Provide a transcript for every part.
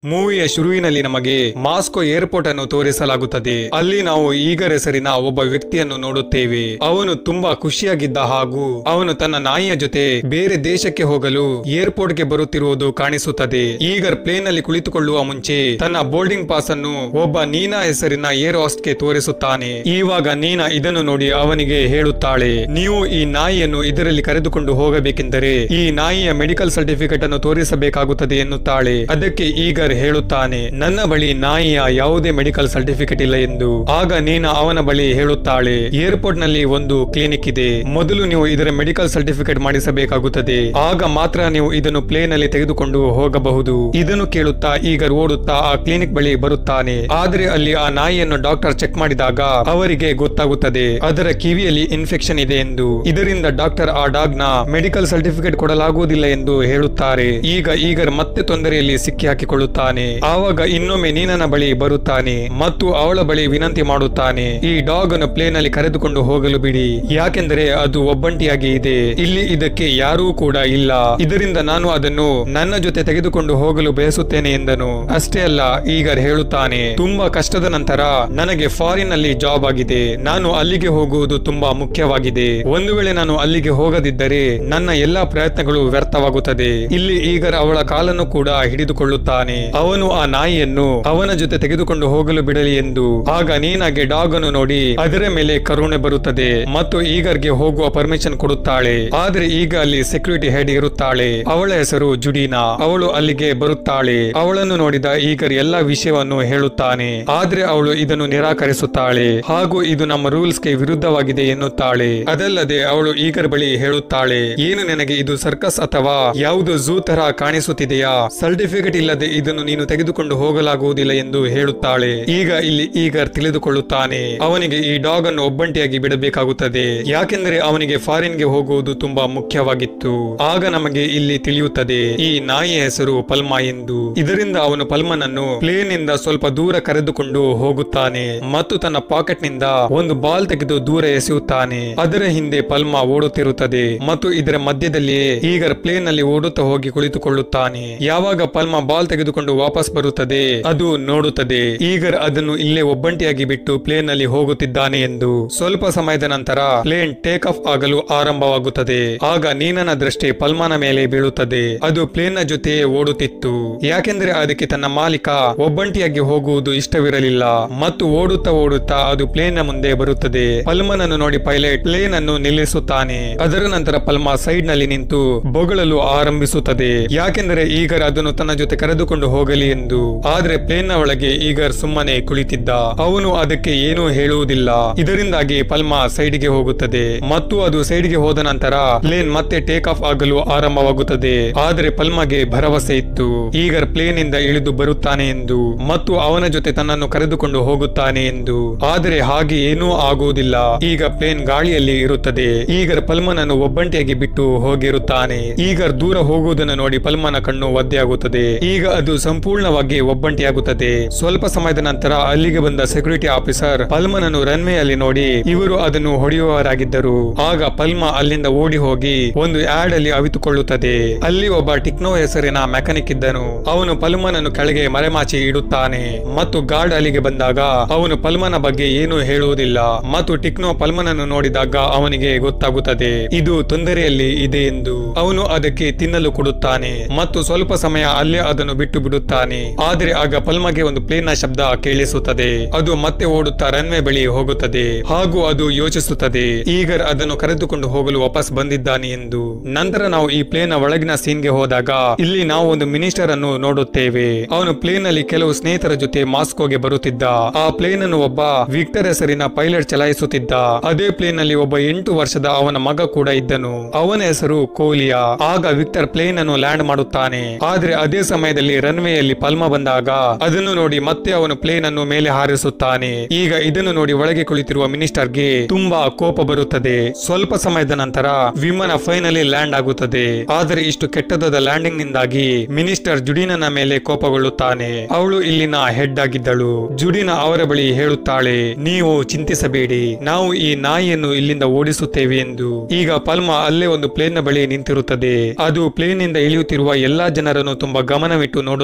ಮೂವಿಯ ಶುರುವಿನಲ್ಲಿ ನಮಗೆ Moscow airport ಅನ್ನು ತೋರಿಸಲಾಗುತ್ತದೆ ಅಲ್ಲಿ ನಾವು ಈಗರ್ ಹೆಸರಿನ ಒಬ್ಬ ವ್ಯಕ್ತಿಯನ್ನು ನೋಡುತ್ತೇವೆ ಅವನು ತುಂಬಾ ಖುಷಿಯಾಗಿದ್ದ ಹಾಗೂ ಅವನು ತನ್ನ ನಾಯಿಯ ಜೊತೆ ಬೇರೆ ದೇಶಕ್ಕೆ ಹೋಗಲು ಏರ್ಪೋರ್ಟ್ ಗೆ ಬರುತ್ತಿರುವುದು ಕಾಣಿಸುತ್ತದೆ ಈಗರ್ ಪ್ಲೇನ್ ನಲ್ಲಿ ಕುಳಿತುಕೊಳ್ಳುವ ಮುಂಚೆ ತನ್ನ ಬೋರ್ಡಿಂಗ್ ಪಾಸ್ ಅನ್ನು ಒಬ್ಬ ನೀನಾ ಹೆಸರಿನ ಏರ್ ಹಾಸ್ಟ್ ಗೆ ತೋರಿಸುತ್ತಾನೆ ಇವಾಗ ನೀನಾ ಇದನ್ನು ನೋಡಿ ಅವನಿಗೆ ಹೇಳುತ್ತಾಳೆ ನೀವು ಈ ನಾಯಿಯನ್ನು ಇದರಲ್ಲಿ ಕರೆದುಕೊಂಡು ಹೋಗಬೇಕೆಂದರೆ ಈ ನಾಯಿಯ ಮೆಡಿಕಲ್ ಸರ್ಟಿಫಿಕೇಟ್ ಅನ್ನು ತೋರಿಸಬೇಕಾಗುತ್ತದೆ ಎನ್ನುತ್ತಾಳೆ ಅದಕ್ಕೆ ಈಗರ್ ಹೇಳುತ್ತಾನೆ ನನ್ನ ಬಳಿ ನಾಯಿಯ ಯಾವುದೇ ಮೆಡಿಕಲ್ ಸರ್ಟಿಫಿಕೇಟ್ ಇಲ್ಲ ಎಂದು ಆಗ ನೀನಾ ಅವನ ಬಳಿ ಹೇಳುತ್ತಾಳೆ ಏರ್ಪೋರ್ಟ್ ನಲ್ಲಿ ಒಂದು ಕ್ಲಿನಿಕ್ ಇದೆ ಮೊದಲು ನೀವು ಇದರ ಮೆಡಿಕಲ್ ಸರ್ಟಿಫಿಕೇಟ್ ಮಾಡಿಸಬೇಕಾಗುತ್ತದೆ ಆಗ ಮಾತ್ರ ನೀವು ಇದನ್ನು ಪ್ಲೇನ್ ನಲ್ಲಿ ತೆಗೆದುಕೊಂಡು ಹೋಗಬಹುದು ಇದನ್ನು ಕೇಳುತ್ತಾ ಈಗರ್ ಓಡುತ್ತಾ ಆ ಕ್ಲಿನಿಕ್ ಬಳಿ ಬರುತ್ತಾನೆ ಆದ್ರೆ ಅಲ್ಲಿ ಆ ನಾಯಿಯನ್ನು ಡಾಕ್ಟರ್ ಚೆಕ್ ಮಾಡಿದಾಗ ಅವರಿಗೆ ಗೊತ್ತಾಗುತ್ತದೆ ಅದರ ಕಿವಿಯಲ್ಲಿ ಇನ್ಫೆಕ್ಷನ್ ಇದೆ ಎಂದು ಇದರಿಂದ ಡಾಕ್ಟರ್ ಆ ಡಾಗ್ ನ ಮೆಡಿಕಲ್ ಸರ್ಟಿಫಿಕೇಟ್ ಕೊಡಲಾಗುವುದಿಲ್ಲ ಎಂದು ಹೇಳುತ್ತಾರೆ ಈಗ ಈಗರ್ ಮತ್ತೆ ತೊಂದರೆಯಲ್ಲಿ ಸಿಕ್ಕಿ ಹಾಕಿಕೊಳ್ಳುತ್ತಾನೆ ಆವಾಗ ಇನ್ನೊಮ್ಮೆ ನೀನನ ಬಳಿ ಬರುತ್ತಾನೆ ಮತ್ತು ಅವಳ ಬಳಿ ವಿನಂತಿ ಮಾಡುತ್ತಾನೆ ಈ ಡಾಗ್ ಅನ್ನು ಪ್ಲೇನ್ ಅಲ್ಲಿ ಕರೆದುಕೊಂಡು ಹೋಗಲು ಬಿಡಿ ಯಾಕೆಂದರೆ ಅದು ಒಬ್ಬಂಟಿಯಾಗಿ ಇದೆ ಇಲ್ಲಿ ಇದಕ್ಕೆ ಯಾರೂ ಕೂಡ ಇಲ್ಲ ಇದರಿಂದ ನಾನು ಅದನ್ನು ನನ್ನ ಜೊತೆ ತೆಗೆದುಕೊಂಡು ಹೋಗಲು ಬಯಸುತ್ತೇನೆ ಎಂದನು ಅಷ್ಟೇ ಅಲ್ಲ ಈಗರ್ ಹೇಳುತ್ತಾನೆ ತುಂಬಾ ಕಷ್ಟದ ನಂತರ ನನಗೆ ಫಾರಿನ್ ನಲ್ಲಿ ಜಾಬ್ ಆಗಿದೆ ನಾನು ಅಲ್ಲಿಗೆ ಹೋಗುವುದು ತುಂಬಾ ಮುಖ್ಯವಾಗಿದೆ ಒಂದು ವೇಳೆ ನಾನು ಅಲ್ಲಿಗೆ ಹೋಗದಿದ್ದರೆ ನನ್ನ ಎಲ್ಲಾ ಪ್ರಯತ್ನಗಳು ವ್ಯರ್ಥವಾಗುತ್ತದೆ ಇಲ್ಲಿ ಈಗರ್ ಅವಳ ಕಾಲನ್ನು ಕೂಡ ಹಿಡಿದುಕೊಳ್ಳುತ್ತಾನೆ ಅವನು ಆ ನಾಯಿಯನ್ನು ಅವನ ಜೊತೆ ತೆಗೆದುಕೊಂಡು ಹೋಗಲು ಬಿಡಲಿ ಎಂದು ಆಗ ನೀನಾಗೆ ಡಾಗ್ ಅನ್ನು ನೋಡಿ ಅದರ ಮೇಲೆ ಕರುಣೆ ಬರುತ್ತದೆ ಮತ್ತು ಈಗರ್ಗೆ ಹೋಗುವ ಪರ್ಮಿಷನ್ ಕೊಡುತ್ತಾಳೆ ಆದ್ರೆ ಈಗ ಅಲ್ಲಿ ಸೆಕ್ಯೂರಿಟಿ ಹೆಡ್ ಇರುತ್ತಾಳೆ ಅವಳ ಹೆಸರು ಜುಡೀನಾ ಅವಳು ಅಲ್ಲಿಗೆ ಬರುತ್ತಾಳೆ ಅವಳನ್ನು ನೋಡಿದ ಈಗರ್ ಎಲ್ಲಾ ವಿಷಯವನ್ನು ಹೇಳುತ್ತಾನೆ ಆದ್ರೆ ಅವಳು ಇದನ್ನು ನಿರಾಕರಿಸುತ್ತಾಳೆ ಹಾಗೂ ಇದು ನಮ್ಮ ರೂಲ್ಸ್ ಗೆ ವಿರುದ್ಧವಾಗಿದೆ ಎನ್ನುತ್ತಾಳೆ ಅದಲ್ಲದೆ ಅವಳು ಈಗರ್ ಬಳಿ ಹೇಳುತ್ತಾಳೆ ಏನು ನನಗೆ ಇದು ಸರ್ಕಸ್ ಅಥವಾ ಯಾವುದು ಝೂ ತರ ಕಾಣಿಸುತ್ತಿದೆಯಾ ಸರ್ಟಿಫಿಕೇಟ್ ಇಲ್ಲದೆ ಇದನ್ನು ನೀನು ತೆಗೆದುಕೊಂಡು ಹೋಗಲಾಗುವುದಿಲ್ಲ ಎಂದು ಹೇಳುತ್ತಾಳೆ ಈಗ ಇಲ್ಲಿ ಈಗರ್ ತಿಳಿದುಕೊಳ್ಳುತ್ತಾನೆ ಅವನಿಗೆ ಈ ಡಾಗ್ ಅನ್ನು ಒಬ್ಬಂಟಿಯಾಗಿ ಬಿಡಬೇಕಾಗುತ್ತದೆ ಯಾಕೆಂದರೆ ಅವನಿಗೆ ಫಾರಿನ್ ಗೆ ಹೋಗುವುದು ತುಂಬಾ ಮುಖ್ಯವಾಗಿತ್ತು ಆಗ ನಮಗೆ ಇಲ್ಲಿ ತಿಳಿಯುತ್ತದೆ ಈ ನಾಯಿಯ ಹೆಸರು ಪಲ್ಮಾ ಎಂದು ಇದರಿಂದ ಅವನು ಪಲ್ಮನನ್ನು ಪ್ಲೇನ್ ಇಂದ ಸ್ವಲ್ಪ ದೂರ ಕರೆದುಕೊಂಡು ಹೋಗುತ್ತಾನೆ ಮತ್ತು ತನ್ನ ಪಾಕೆಟ್ ನಿಂದ ಒಂದು ಬಾಲ್ ತೆಗೆದು ದೂರ ಎಸೆಯುತ್ತಾನೆ ಅದರ ಹಿಂದೆ ಪಲ್ಮಾ ಓಡುತ್ತಿರುತ್ತದೆ ಮತ್ತು ಇದರ ಮಧ್ಯದಲ್ಲಿಯೇ ಈಗರ್ ಪ್ಲೇನ್ ನಲ್ಲಿ ಓಡುತ್ತಾ ಹೋಗಿ ಕುಳಿತುಕೊಳ್ಳುತ್ತಾನೆ ಯಾವಾಗ ಪಲ್ಮಾ ಬಾಲ್ ತೆಗೆದುಕೊಂಡು ವಾಪಸ್ ಬರುತ್ತದೆ ಅದು ನೋಡುತ್ತದೆ ಈಗರ್ ಅದನ್ನು ಇಲ್ಲೇ ಒಬ್ಬಂಟಿಯಾಗಿ ಬಿಟ್ಟು ಪ್ಲೇನ್ ನಲ್ಲಿ ಹೋಗುತ್ತಿದ್ದಾನೆ ಎಂದು ಸ್ವಲ್ಪ ಸಮಯದ ನಂತರ ಪ್ಲೇನ್ ಟೇಕ್ ಆಫ್ ಆಗಲು ಆರಂಭವಾಗುತ್ತದೆ ಆಗ ನೀನನ ದೃಷ್ಟಿ ಪಲ್ಮಾನ ಮೇಲೆ ಬೀಳುತ್ತದೆ ಅದು ಪ್ಲೇನ್ ನ ಜೊತೆಯೇ ಓಡುತ್ತಿತ್ತು ಯಾಕೆಂದ್ರೆ ಅದಕ್ಕೆ ತನ್ನ ಮಾಲೀಕ ಒಬ್ಬಂಟಿಯಾಗಿ ಹೋಗುವುದು ಇಷ್ಟವಿರಲಿಲ್ಲ ಮತ್ತು ಓಡುತ್ತಾ ಓಡುತ್ತಾ ಅದು ಪ್ಲೇನ್ ನ ಮುಂದೆ ಬರುತ್ತದೆ ಪಲ್ಮನನ್ನು ನೋಡಿ ಪೈಲಟ್ ಪ್ಲೇನ್ ಅನ್ನು ನಿಲ್ಲಿಸುತ್ತಾನೆ ಅದರ ನಂತರ ಪಲ್ಮಾ ಸೈಡ್ ನಲ್ಲಿ ನಿಂತು ಬೊಗಳಲು ಆರಂಭಿಸುತ್ತದೆ ಯಾಕೆಂದರೆ ಈಗರ್ ಅದನ್ನು ತನ್ನ ಜೊತೆ ಕರೆದುಕೊಂಡು ಹೋಗಲಿ ಎಂದು ಆದ್ರೆ ಪ್ಲೇನ್ ನ ಒಳಗೆ ಈಗರ್ ಸುಮ್ಮನೆ ಕುಳಿತಿದ್ದ ಅವನು ಅದಕ್ಕೆ ಏನೂ ಹೇಳುವುದಿಲ್ಲ ಇದರಿಂದಾಗಿ ಪಲ್ಮಾ ಸೈಡ್ ಗೆ ಹೋಗುತ್ತದೆ ಮತ್ತು ಅದು ಸೈಡ್ ಗೆ ಹೋದ ನಂತರ ಪ್ಲೇನ್ ಮತ್ತೆ ಟೇಕ್ ಆಫ್ ಆಗಲು ಆರಂಭವಾಗುತ್ತದೆ ಆದ್ರೆ ಪಲ್ಮಾಗೆ ಭರವಸೆ ಇತ್ತು ಈಗರ್ ಪ್ಲೇನ್ ಇಂದ ಇಳಿದು ಬರುತ್ತಾನೆ ಎಂದು ಮತ್ತು ಅವನ ಜೊತೆ ತನ್ನನ್ನು ಕರೆದುಕೊಂಡು ಹೋಗುತ್ತಾನೆ ಎಂದು ಆದರೆ ಹಾಗೆ ಏನೂ ಆಗುವುದಿಲ್ಲ ಈಗ ಪ್ಲೇನ್ ಗಾಳಿಯಲ್ಲಿ ಇರುತ್ತದೆ ಈಗರ್ ಪಲ್ಮನನ್ನು ಒಬ್ಬಂಟಿಯಾಗಿ ಬಿಟ್ಟು ಹೋಗಿರುತ್ತಾನೆ ಈಗರ್ ದೂರ ಹೋಗುವುದನ್ನು ನೋಡಿ ಪಲ್ಮನ ಕಣ್ಣು ಒದ್ದೆಯಾಗುತ್ತದೆ ಈಗ ಅದು ಸಂಪೂರ್ಣವಾಗಿ ಒಬ್ಬಂಟಿಯಾಗುತ್ತದೆ ಸ್ವಲ್ಪ ಸಮಯದ ನಂತರ ಅಲ್ಲಿಗೆ ಬಂದ ಸೆಕ್ಯೂರಿಟಿ ಆಫೀಸರ್ ಪಲ್ಮನನ್ನು ರನ್ವೇ ಅಲ್ಲಿ ನೋಡಿ ಇವರು ಅದನ್ನು ಹೊಡೆಯುವವರಾಗಿದ್ದರು ಆಗ ಪಲ್ಮ ಅಲ್ಲಿಂದ ಓಡಿ ಹೋಗಿ ಒಂದು ಆಡ್ ಅಲ್ಲಿ ಅವಿತುಕೊಳ್ಳುತ್ತದೆ ಅಲ್ಲಿ ಒಬ್ಬ ಟಿಕ್ನೋ ಹೆಸರಿನ ಮೆಕ್ಯಾನಿಕ್ ಇದ್ದನು ಅವನು ಪಲ್ಮನನ್ನು ಕೆಳಗೆ ಮರೆಮಾಚಿ ಇಡುತ್ತಾನೆ ಮತ್ತು ಗಾರ್ಡ್ ಅಲ್ಲಿಗೆ ಬಂದಾಗ ಅವನು ಪಲ್ಮನ ಬಗ್ಗೆ ಏನೂ ಹೇಳುವುದಿಲ್ಲ ಮತ್ತು ಟಿಕ್ನೋ ಪಲ್ಮನನ್ನು ನೋಡಿದಾಗ ಅವನಿಗೆ ಗೊತ್ತಾಗುತ್ತದೆ ಇದು ತೊಂದರೆಯಲ್ಲಿ ಇದೆ ಎಂದು ಅವನು ಅದಕ್ಕೆ ತಿನ್ನಲು ಕೊಡುತ್ತಾನೆ ಮತ್ತು ಸ್ವಲ್ಪ ಸಮಯ ಅಲ್ಲೇ ಅದನ್ನು ಬಿಟ್ಟು ಬಿಡುತ್ತಾನೆ ಆದರೆ ಆಗ ಪಲ್ಮಗೆ ಒಂದು ಪ್ಲೇನ್ ನ ಶಬ್ದ ಕೇಳಿಸುತ್ತದೆ ಅದು ಮತ್ತೆ ಓಡುತ್ತಾ ರನ್ವೇ ಬಳಿ ಹೋಗುತ್ತದೆ ಹಾಗೂ ಅದು ಯೋಚಿಸುತ್ತದೆ ಈಗರ್ ಅದನ್ನು ಕರೆದುಕೊಂಡು ಹೋಗಲು ವಾಪಸ್ ಬಂದಿದ್ದಾನೆ ಎಂದು ನಂತರ ನಾವು ಈ ಪ್ಲೇನ್ ನ ಒಳಗಿನ ಸೀನ್ ಗೆ ಹೋದಾಗ ಇಲ್ಲಿ ನಾವು ಒಂದು ಮಿನಿಸ್ಟರ್ ಅನ್ನು ನೋಡುತ್ತೇವೆ ಅವನು ಪ್ಲೇನ್ ನಲ್ಲಿ ಕೆಲವು ಸ್ನೇಹಿತರ ಜೊತೆ ಮಾಸ್ಕೋಗೆ ಬರುತ್ತಿದ್ದ ಆ ಪ್ಲೇನ್ ಅನ್ನು ಒಬ್ಬ ವಿಕ್ಟರ್ ಹೆಸರಿನ ಪೈಲಟ್ ಚಲಾಯಿಸುತ್ತಿದ್ದ ಅದೇ ಪ್ಲೇನ್ ನಲ್ಲಿ ಒಬ್ಬ ಎಂಟು ವರ್ಷದ ಅವನ ಮಗ ಕೂಡ ಇದ್ದನು ಅವನ ಹೆಸರು ಕೋಲಿಯಾ ಆಗ ವಿಕ್ಟರ್ ಪ್ಲೇನ್ ಅನ್ನು ಲ್ಯಾಂಡ್ ಮಾಡುತ್ತಾನೆ ಆದ್ರೆ ಅದೇ ಸಮಯದಲ್ಲಿ ರನ್ವೇಯಲ್ಲಿ ಪಲ್ಮ ಬಂದಾಗ ಅದನ್ನು ನೋಡಿ ಮತ್ತೆ ಅವನು ಪ್ಲೇನ್ ಅನ್ನು ಮೇಲೆ ಹಾರಿಸುತ್ತಾನೆ ಈಗ ಇದನ್ನು ನೋಡಿ ಒಳಗೆ ಕುಳಿತಿರುವ ಮಿನಿಸ್ಟರ್ಗೆ ತುಂಬಾ ಕೋಪ ಬರುತ್ತದೆ ಸ್ವಲ್ಪ ಸಮಯದ ನಂತರ ವಿಮಾನ ಫೈನಲಿ ಲ್ಯಾಂಡ್ ಆಗುತ್ತದೆ ಆದರೆ ಇಷ್ಟು ಕೆಟ್ಟದಾದ ಲ್ಯಾಂಡಿಂಗ್ ನಿಂದಾಗಿ ಮಿನಿಸ್ಟರ್ ಜುಡಿನನ ಮೇಲೆ ಕೋಪಗೊಳ್ಳುತ್ತಾನೆ ಅವಳು ಇಲ್ಲಿನ ಹೆಡ್ ಆಗಿದ್ದಳು ಜುಡಿನ ಅವರ ಬಳಿ ಹೇಳುತ್ತಾಳೆ ನೀವು ಚಿಂತಿಸಬೇಡಿ ನಾವು ಈ ನಾಯಿಯನ್ನು ಇಲ್ಲಿಂದ ಓಡಿಸುತ್ತೇವೆ ಎಂದು ಈಗ ಪಲ್ಮಾ ಅಲ್ಲೇ ಒಂದು ಪ್ಲೇನ್ ನ ಬಳಿ ನಿಂತಿರುತ್ತದೆ ಅದು ಪ್ಲೇನ್ ನಿಂದ ಇಳಿಯುತ್ತಿರುವ ಎಲ್ಲಾ ಜನರನ್ನು ತುಂಬಾ ಗಮನವಿಟ್ಟು ನೋಡುತ್ತಿದೆ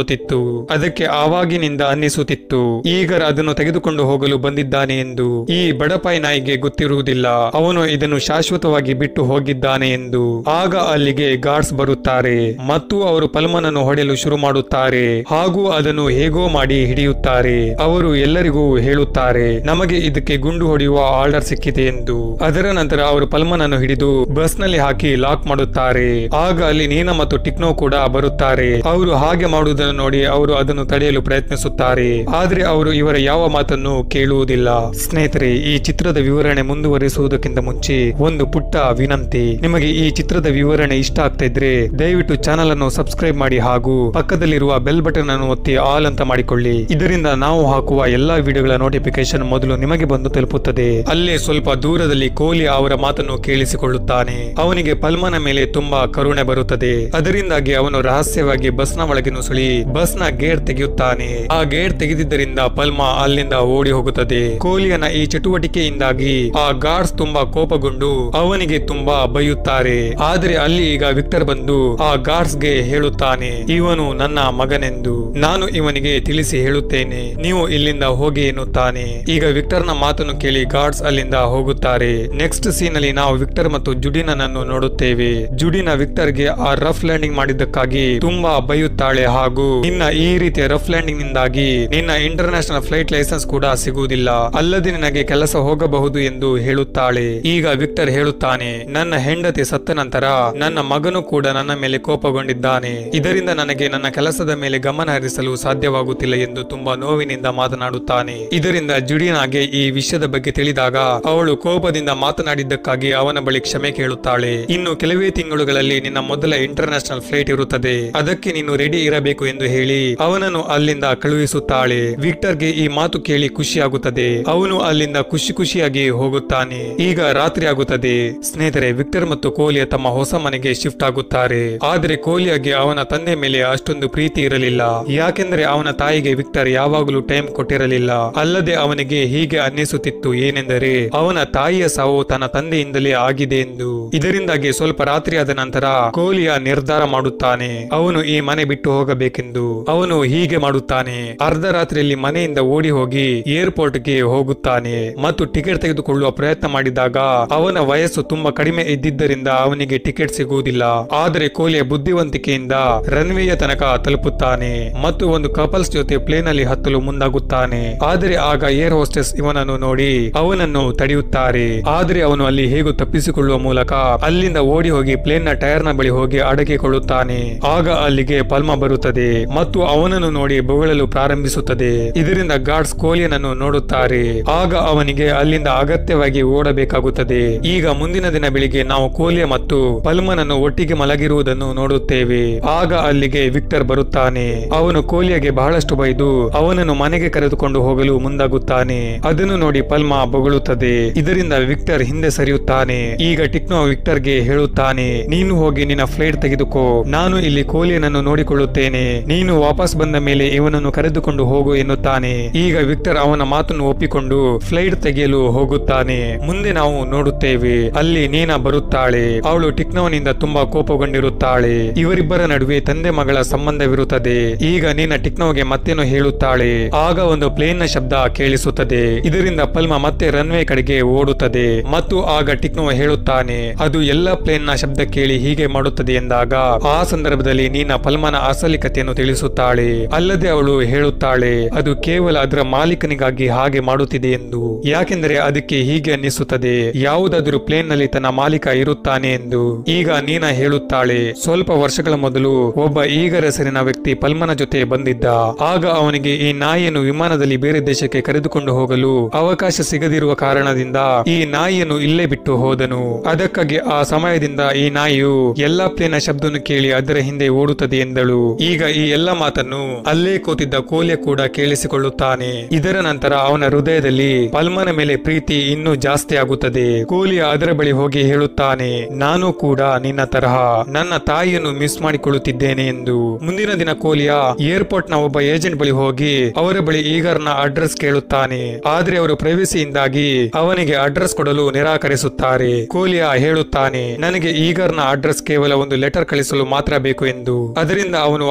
ಅನ್ನಿಸುತ್ತಿತ್ತು ಅದಕ್ಕೆ ಆವಾಗಿನಿಂದ ಅನ್ನಿಸುತ್ತಿತ್ತು ಈಗರ್ ಅದನ್ನು ತೆಗೆದುಕೊಂಡು ಹೋಗಲು ಬಂದಿದ್ದಾನೆ ಎಂದು ಈ ಬಡಪಾಯಿ ನಾಯಿಗೆ ಗೊತ್ತಿರುವುದಿಲ್ಲ ಅವನು ಇದನ್ನು ಶಾಶ್ವತವಾಗಿ ಬಿಟ್ಟು ಹೋಗಿದ್ದಾನೆ ಎಂದು ಆಗ ಅಲ್ಲಿಗೆ ಗಾರ್ಡ್ಸ್ ಬರುತ್ತಾರೆ ಮತ್ತು ಅವರು ಪಲ್ಮನನ್ನು ಹೊಡೆಯಲು ಶುರು ಮಾಡುತ್ತಾರೆ ಹಾಗೂ ಅದನ್ನು ಹೇಗೋ ಮಾಡಿ ಹಿಡಿಯುತ್ತಾರೆ ಅವರು ಎಲ್ಲರಿಗೂ ಹೇಳುತ್ತಾರೆ ನಮಗೆ ಇದಕ್ಕೆ ಗುಂಡು ಹೊಡೆಯುವ ಆರ್ಡರ್ ಸಿಕ್ಕಿದೆ ಎಂದು ಅದರ ನಂತರ ಅವರು ಪಲ್ಮನನ್ನು ಹಿಡಿದು ಬಸ್ ನಲ್ಲಿ ಹಾಕಿ ಲಾಕ್ ಮಾಡುತ್ತಾರೆ ಆಗ ಅಲ್ಲಿ ನೀನಾ ಮತ್ತು ಟಿಕ್ನೋ ಕೂಡ ಬರುತ್ತಾರೆ ಅವರು ಹಾಗೆ ಮಾಡುವುದನ್ನು ನೋಡಿ ಅವರು ಅದನ್ನು ತಡೆಯಲು ಪ್ರಯತ್ನಿಸುತ್ತಾರೆ ಆದ್ರೆ ಅವರು ಇವರ ಯಾವ ಮಾತನ್ನು ಕೇಳುವುದಿಲ್ಲ ಸ್ನೇಹಿತರೆ ಈ ಚಿತ್ರದ ವಿವರಣೆ ಮುಂದುವರಿಸುವುದಕ್ಕಿಂತ ಮುಂಚೆ ಒಂದು ಪುಟ್ಟ ವಿನಂತಿ ನಿಮಗೆ ಈ ಚಿತ್ರದ ವಿವರಣೆ ಇಷ್ಟ ಆಗ್ತಾ ಇದ್ರೆ ದಯವಿಟ್ಟು ಚಾನಲ್ ಅನ್ನು ಸಬ್ಸ್ಕ್ರೈಬ್ ಮಾಡಿ ಹಾಗೂ ಪಕ್ಕದಲ್ಲಿರುವ ಬೆಲ್ ಬಟನ್ ಅನ್ನು ಒತ್ತಿ ಆಲ್ ಅಂತ ಮಾಡಿಕೊಳ್ಳಿ ಇದರಿಂದ ನಾವು ಹಾಕುವ ಎಲ್ಲಾ ವಿಡಿಯೋಗಳ ನೋಟಿಫಿಕೇಶನ್ ಮೊದಲು ನಿಮಗೆ ಬಂದು ತಲುಪುತ್ತದೆ ಅಲ್ಲೇ ಸ್ವಲ್ಪ ದೂರದಲ್ಲಿ ಕೋಹ್ಲಿ ಅವರ ಮಾತನ್ನು ಕೇಳಿಸಿಕೊಳ್ಳುತ್ತಾನೆ ಅವನಿಗೆ ಪಲ್ಮನ ಮೇಲೆ ತುಂಬಾ ಕರುಣೆ ಬರುತ್ತದೆ ಅದರಿಂದಾಗಿ ಅವನು ರಹಸ್ಯವಾಗಿ ಬಸ್ನ ಒಳಗೆ ನುಸುಳಿ ಬಸ್ನ ಗೇರ್ ತೆಗೆಯುತ್ತಾನೆ ಆ ಗೇರ್ ತೆಗೆದಿದ್ದರಿಂದ ಪಲ್ಮಾ ಅಲ್ಲಿಂದ ಓಡಿ ಹೋಗುತ್ತದೆ ಕೋಹ್ಲಿಯನ ಈ ಚಟುವಟಿಕೆಯಿಂದಾಗಿ ಆ ಗಾರ್ಡ್ಸ್ ತುಂಬಾ ಕೋಪಗೊಂಡು ಅವನಿಗೆ ತುಂಬಾ ಬೈಯುತ್ತಾರೆ ಆದ್ರೆ ಅಲ್ಲಿ ಈಗ ವಿಕ್ಟರ್ ಬಂದು ಆ ಗಾರ್ಡ್ಸ್ ಗೆ ಹೇಳುತ್ತಾನೆ ಇವನು ನನ್ನ ಮಗನೆಂದು ನಾನು ಇವನಿಗೆ ತಿಳಿಸಿ ಹೇಳುತ್ತೇನೆ ನೀವು ಇಲ್ಲಿಂದ ಹೋಗಿ ಎನ್ನುತ್ತಾನೆ ಈಗ ವಿಕ್ಟರ್ ನ ಮಾತನ್ನು ಕೇಳಿ ಗಾರ್ಡ್ಸ್ ಅಲ್ಲಿಂದ ಹೋಗುತ್ತಾರೆ ನೆಕ್ಸ್ಟ್ ಸೀನ್ ಅಲ್ಲಿ ನಾವು ವಿಕ್ಟರ್ ಮತ್ತು ಜುಡಿನನನ್ನು ನೋಡುತ್ತೇವೆ ಜುಡಿನ ವಿಕ್ಟರ್ ಗೆ ಆ ರಫ್ ಲ್ಯಾಂಡಿಂಗ್ ಮಾಡಿದ್ದಕ್ಕಾಗಿ ತುಂಬಾ ಬೈಯುತ್ತಾಳೆ ಹಾಗೂ ನಿನ್ನ ಈ ರೀತಿಯ ರಫ್ ಲ್ಯಾಂಡಿಂಗ್ ನಿಂದಾಗಿ ನಿನ್ನ ಇಂಟರ್ನ್ಯಾಷನಲ್ ಫ್ಲೈಟ್ ಲೈಸೆನ್ಸ್ ಕೂಡ ಸಿಗುವುದಿಲ್ಲ ಅಲ್ಲದೆ ನಿನಗೆ ಕೆಲಸ ಹೋಗಬಹುದು ಎಂದು ಹೇಳುತ್ತಾಳೆ ಈಗ ವಿಕ್ಟರ್ ಹೇಳುತ್ತಾನೆ ನನ್ನ ಹೆಂಡತಿ ಸತ್ತ ನಂತರ ನನ್ನ ಮಗನು ಕೂಡ ನನ್ನ ಮೇಲೆ ಕೋಪಗೊಂಡಿದ್ದಾನೆ ಇದರಿಂದ ನನಗೆ ನನ್ನ ಕೆಲಸದ ಮೇಲೆ ಗಮನ ಹರಿಸಲು ಸಾಧ್ಯವಾಗುತ್ತಿಲ್ಲ ಎಂದು ತುಂಬಾ ನೋವಿನಿಂದ ಮಾತನಾಡುತ್ತಾನೆ ಇದರಿಂದ ಜುಡಿನಾಗೆ ಈ ವಿಷಯದ ಬಗ್ಗೆ ತಿಳಿದಾಗ ಅವಳು ಕೋಪದಿಂದ ಮಾತನಾಡಿದ್ದಕ್ಕಾಗಿ ಅವನ ಬಳಿ ಕ್ಷಮೆ ಕೇಳುತ್ತಾಳೆ ಇನ್ನು ಕೆಲವೇ ತಿಂಗಳುಗಳಲ್ಲಿ ನಿನ್ನ ಮೊದಲ ಇಂಟರ್ನ್ಯಾಷನಲ್ ಫ್ಲೈಟ್ ಇರುತ್ತದೆ ಅದಕ್ಕೆ ನೀನು ರೆಡಿ ಇರಬೇಕು ಎಂದು ಹೇಳಿ ಅವನನ್ನು ಅಲ್ಲಿಂದ ಕಳುಹಿಸುತ್ತಾಳೆ ವಿಕ್ಟರ್ಗೆ ಈ ಮಾತು ಕೇಳಿ ಖುಷಿಯಾಗುತ್ತದೆ ಅವನು ಅಲ್ಲಿಂದ ಖುಷಿ ಖುಷಿಯಾಗಿ ಹೋಗುತ್ತಾನೆ ಈಗ ರಾತ್ರಿ ಆಗುತ್ತದೆ ಸ್ನೇಹಿತರೆ ವಿಕ್ಟರ್ ಮತ್ತು ಕೋಹ್ಲಿಯ ತಮ್ಮ ಹೊಸ ಮನೆಗೆ ಶಿಫ್ಟ್ ಆಗುತ್ತಾರೆ ಆದ್ರೆ ಕೋಹ್ಲಿಯಾಗೆ ಅವನ ತಂದೆ ಮೇಲೆ ಅಷ್ಟೊಂದು ಪ್ರೀತಿ ಇರಲಿಲ್ಲ ಯಾಕೆಂದ್ರೆ ಅವನ ತಾಯಿಗೆ ವಿಕ್ಟರ್ ಯಾವಾಗಲೂ ಟೈಮ್ ಕೊಟ್ಟಿರಲಿಲ್ಲ ಅಲ್ಲದೆ ಅವನಿಗೆ ಹೀಗೆ ಅನ್ನಿಸುತ್ತಿತ್ತು ಏನೆಂದರೆ ಅವನ ತಾಯಿಯ ಸಾವು ತನ್ನ ತಂದೆಯಿಂದಲೇ ಆಗಿದೆ ಎಂದು ಇದರಿಂದಾಗಿ ಸ್ವಲ್ಪ ರಾತ್ರಿ ಆದ ನಂತರ ಕೋಹ್ಲಿಯ ನಿರ್ಧಾರ ಮಾಡುತ್ತಾನೆ ಅವನು ಈ ಮನೆ ಬಿಟ್ಟು ಹೋಗಬೇಕೆಂದು ಅವನು ಹೀಗೆ ಮಾಡುತ್ತಾನೆ ಅರ್ಧ ರಾತ್ರಿಯಲ್ಲಿ ಮನೆಯಿಂದ ಓಡಿ ಹೋಗಿ ಏರ್ಪೋರ್ಟ್ ಗೆ ಹೋಗುತ್ತಾನೆ ಮತ್ತು ಟಿಕೆಟ್ ತೆಗೆದುಕೊಳ್ಳುವ ಪ್ರಯತ್ನ ಮಾಡಿದಾಗ ಅವನ ವಯಸ್ಸು ತುಂಬಾ ಕಡಿಮೆ ಇದ್ದಿದ್ದರಿಂದ ಅವನಿಗೆ ಟಿಕೆಟ್ ಸಿಗುವುದಿಲ್ಲ ಆದರೆ ಕೋಹ್ಲಿಯ ಬುದ್ಧಿವಂತಿಕೆಯಿಂದ ರನ್ವೇಯ ತನಕ ತಲುಪುತ್ತಾನೆ ಮತ್ತು ಒಂದು ಕಪಲ್ಸ್ ಜೊತೆ ಪ್ಲೇನ್ ಅಲ್ಲಿ ಹತ್ತಲು ಮುಂದಾಗುತ್ತಾನೆ ಆದರೆ ಆಗ ಏರ್ ಹೋಸ್ಟೆಸ್ ಇವನನ್ನು ನೋಡಿ ಅವನನ್ನು ತಡೆಯುತ್ತಾರೆ ಆದ್ರೆ ಅವನು ಅಲ್ಲಿ ಹೇಗೂ ತಪ್ಪಿಸಿಕೊಳ್ಳುವ ಮೂಲಕ ಅಲ್ಲಿಂದ ಓಡಿ ಹೋಗಿ ಪ್ಲೇನ್ ನ ಟೈರ್ ನ ಬಳಿ ಹೋಗಿ ಅಡಗಿಕೊಳ್ಳುತ್ತಾನೆ ಆಗ ಅಲ್ಲಿಗೆ ಪಲ್ಮ ಬರುತ್ತದೆ ಮತ್ತು ಅವನನ್ನು ನೋಡಿ ಬೊಗಳಲು ಪ್ರಾರಂಭಿಸುತ್ತದೆ ಇದರಿಂದ ಗಾರ್ಡ್ಸ್ ಕೋಹ್ಲಿಯನನ್ನು ನೋಡುತ್ತಾರೆ ಆಗ ಅವನಿಗೆ ಅಲ್ಲಿಂದ ಅಗತ್ಯವಾಗಿ ಓಡಬೇಕಾಗುತ್ತದೆ ಈಗ ಮುಂದಿನ ದಿನ ಬೆಳಿಗ್ಗೆ ನಾವು ಕೋಹ್ಲಿಯ ಮತ್ತು ಪಲ್ಮನನ್ನು ಒಟ್ಟಿಗೆ ಮಲಗಿರುವುದನ್ನು ನೋಡುತ್ತೇವೆ ಆಗ ಅಲ್ಲಿಗೆ ವಿಕ್ಟರ್ ಬರುತ್ತಾನೆ ಅವನು ಕೋಹ್ಲಿಯಗೆ ಬಹಳಷ್ಟು ಬೈದು ಅವನನ್ನು ಮನೆಗೆ ಕರೆದುಕೊಂಡು ಹೋಗಲು ಮುಂದಾಗುತ್ತಾನೆ ಅದನ್ನು ನೋಡಿ ಪಲ್ಮಾ ಬೊಗಳುತ್ತದೆ ಇದರಿಂದ ವಿಕ್ಟರ್ ಹಿಂದೆ ಸರಿಯುತ್ತಾನೆ ಈಗ ಟಿಕ್ನೋ ವಿಕ್ಟರ್ಗೆ ಹೇಳುತ್ತಾನೆ ನೀನು ಹೋಗಿ ನಿನ್ನ ಫ್ಲೈಟ್ ತೆಗೆದುಕೋ ನಾನು ಇಲ್ಲಿ ಕೋಹ್ಲಿಯನನ್ನು ನೋಡಿಕೊಳ್ಳುತ್ತೇನೆ ನೀನು ವಾಪಸ್ ಬಂದ ಮೇಲೆ ಇವನನ್ನು ಕರೆದುಕೊಂಡು ಹೋಗು ಎನ್ನುತ್ತಾನೆ ಈಗ ವಿಕ್ಟರ್ ಅವನ ಮಾತನ್ನು ಒಪ್ಪಿಕೊಂಡು ಫ್ಲೈಟ್ ತೆಗೆಯಲು ಹೋಗುತ್ತಾನೆ ಮುಂದೆ ನಾವು ನೋಡುತ್ತೇವೆ ಅಲ್ಲಿ ನೀನಾ ಬರುತ್ತಾಳೆ ಅವಳು ಟಿಕ್ನೋನಿಂದ ತುಂಬಾ ಕೋಪಗೊಂಡಿರುತ್ತಾಳೆ ಇವರಿಬ್ಬರ ನಡುವೆ ತಂದೆ ಮಗಳ ಸಂಬಂಧವಿರುತ್ತದೆ ಈಗ ನೀನ ಟಿಕ್ನೋಗೆ ಮತ್ತೇನೋ ಹೇಳುತ್ತಾಳೆ ಆಗ ಒಂದು ಪ್ಲೇನ್ ನ ಶಬ್ದ ಕೇಳಿಸುತ್ತದೆ ಇದರಿಂದ ಪಲ್ಮ ಮತ್ತೆ ರನ್ವೇ ಕಡೆಗೆ ಓಡುತ್ತದೆ ಮತ್ತು ಆಗ ಟಿಕ್ನೋ ಹೇಳುತ್ತಾನೆ ಅದು ಎಲ್ಲ ಪ್ಲೇನ್ ನ ಶಬ್ದ ಕೇಳಿ ಹೀಗೆ ಮಾಡುತ್ತದೆ ಎಂದಾಗ ಆ ಸಂದರ್ಭದಲ್ಲಿ ನೀನ ಪಲ್ಮನ ಅಸಲಿ ಕಥೆಯನ್ನು ತಿಳಿಸುತ್ತಾಳೆ ಅಲ್ಲದೆ ಅವಳು ಹೇಳುತ್ತಾಳೆ ಅದು ಕೇವಲ ಅದರ ಮಾಲೀಕನಿಗಾಗಿ ಹಾಗೆ ಮಾಡುತ್ತಿದೆ ಎಂದು ಯಾಕೆಂದರೆ ಅದಕ್ಕೆ ಹೀಗೆ ಅನ್ನಿಸುತ್ತದೆ ಯಾವುದಾದರೂ ಪ್ಲೇನ್ ನಲ್ಲಿ ತನ್ನ ಮಾಲೀಕ ಇರುತ್ತಾನೆ ಎಂದು ಈಗ ನೀನ ಹೇಳುತ್ತಾಳೆ ಸ್ವಲ್ಪ ವರ್ಷಗಳ ಮೊದಲು ಒಬ್ಬ ಈಗರ ಹೆಸರಿನ ವ್ಯಕ್ತಿ ಪಲ್ಮನ ಜೊತೆ ಬಂದಿದ್ದ ಆಗ ಅವನಿಗೆ ಈ ನಾಯಿಯನ್ನು ವಿಮಾನದಲ್ಲಿ ಬೇರೆ ದೇಶಕ್ಕೆ ಕರೆದುಕೊಂಡು ಹೋಗಲು ಅವಕಾಶ ಸಿಗದಿರುವ ಕಾರಣದಿಂದ ಈ ನಾಯಿಯನ್ನು ಇಲ್ಲೇ ಬಿಟ್ಟು ಹೋದನು ಅದಕ್ಕಾಗಿ ಆ ಸಮಯದಿಂದ ಈ ನಾಯಿಯು ಎಲ್ಲಾ ಪ್ಲೇನ ಶಬ್ದವನ್ನು ಕೇಳಿ ಅದರ ಹಿಂದೆ ಓಡುತ್ತದೆ ಎಂದಳು ಈಗ ಈ ಎಲ್ಲ ಮಾತನ್ನು ಅಲ್ಲೇ ಕೂತಿದ್ದ ಕೋಲ್ಯ ಕೂಡ ಕೇಳಿಸಿಕೊಳ್ಳುತ್ತಾನೆ ಇದರ ನಂತರ ಅವನ ಹೃದಯದಲ್ಲಿ ಪಲ್ಮನ ಮೇಲೆ ಪ್ರೀತಿ ಇನ್ನೂ ಜಾಸ್ತಿ ಆಗುತ್ತದೆ ಕೋಲಿಯ ಅದರ ಬಳಿ ಹೋಗಿ ಹೇಳುತ್ತಾನೆ ನಾನು ಕೂಡ ನಿನ್ನ ತರಹ ನನ್ನ ತಾಯಿಯನ್ನು ಮಿಸ್ ಮಾಡಿಕೊಳ್ಳುತ್ತಿದ್ದೇನೆ ಎಂದು ಮುಂದಿನ ದಿನ ಕೋಲಿಯ ಏರ್ಪೋರ್ಟ್ ನ ಒಬ್ಬ ಏಜೆಂಟ್ ಬಳಿ ಹೋಗಿ ಅವರ ಬಳಿ ಈಗರ್ನ ಅಡ್ರೆಸ್ ಕೇಳುತ್ತಾನೆ ಆದ್ರೆ ಅವರು ಪ್ರೈವಸಿಯಿಂದಾಗಿ ಅವನಿಗೆ ಅಡ್ರೆಸ್ ಕೊಡಲು ನಿರಾಕರಿಸುತ್ತಾರೆ ಕೋಲಿಯ ಹೇಳುತ್ತಾನೆ ನನಗೆ ಈಗರ್ನ ಅಡ್ರೆಸ್ ಕೇವಲ ಒಂದು ಲೆಟರ್ ಕಳಿಸಲು ಮಾತ್ರ ಬೇಕು ಎಂದು ಅದರಿಂದ ಅವನು ವಾಪಸ್ ಬಂದು